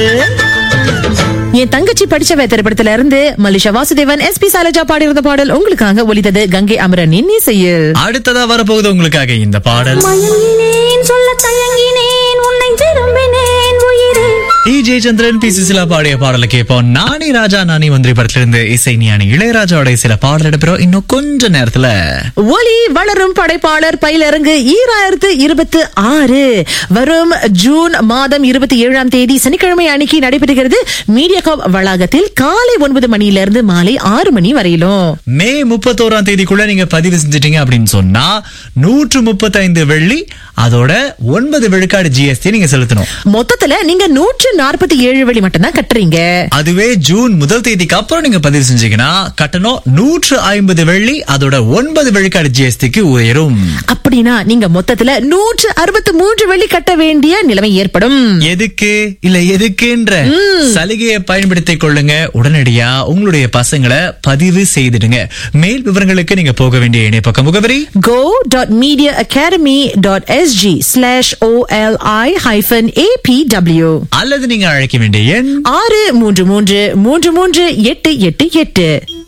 என் தங்கச்சி படிச்சவ திரைப்படத்துல இருந்து மலிஷா வாசுதேவன் எஸ் பி சைலஜா பாடியிருந்த பாடல் உங்களுக்காக ஒலித்தது கங்கை அமரனின் இசையில் அடுத்ததா வரப்போகுது உங்களுக்காக இந்த பாடல் மயங்கினேன் சொல்ல தயங்கினேன் உன்னை விரும்பினேன் உயிரே டிஜே சந்திரன் பி சிசிலா பாடிய பாடலை கேட்போம் நானி ராஜா நானி மந்திரி படத்துல இருந்து இசை ஞானி இளையராஜாவோட சில பாடல் எடுப்போம் இன்னும் கொஞ்ச நேரத்துல ஒலி வளரும் படைப்பாளர் பயிலரங்கு ஈராயிரத்து இருபத்தி ஆறு வரும் ஜூன் மாதம் இருபத்தி ஏழாம் தேதி சனிக்கிழமை அன்னைக்கு நடைபெறுகிறது மீடியாகாப் வளாகத்தில் காலை ஒன்பது மணியிலிருந்து மாலை ஆறு மணி வரையிலும் மே முப்பத்தோராம் தேதிக்குள்ள நீங்க பதிவு செஞ்சிட்டீங்க அப்படின்னு சொன்னா நூற்று முப்பத்தைந்து வெள்ளி அதோட ஒன்பது விழுக்காடு ஜிஎஸ்டி நீங்க செலுத்தணும் மொத்தத்துல நீங்க நூற்று நாற்பத்தி ஏழு வழி மட்டும்தான் கட்டுறீங்க அதுவே ஜூன் முதல் தேதிக்கு அப்புறம் நீங்க பதிவு செஞ்சீங்கன்னா கட்டணம் நூற்று ஐம்பது வெள்ளி அதோட ஒன்பது விழுக்காடு ஜிஎஸ்டிக்கு உயரும் அப்படின்னா நீங்க மொத்தத்துல நூற்று அறுபத்தி மூன்று வெள்ளி கட்ட வேண்டிய நிலைமை ஏற்படும் எதுக்கு இல்ல எதுக்குன்ற சலுகையை பயன்படுத்திக் கொள்ளுங்க உடனடியா உங்களுடைய பசங்களை பதிவு செய்திடுங்க மேல் விவரங்களுக்கு நீங்க போக வேண்டிய இணைப்பக்க முகவரி go.mediaacademy.sg slash OLI hyphen APW அல்லது நீங்க அழைக்க வேண்டிய எண் ஆறு மூன்று மூன்று மூன்று மூன்று எட்டு எட்டு எட்டு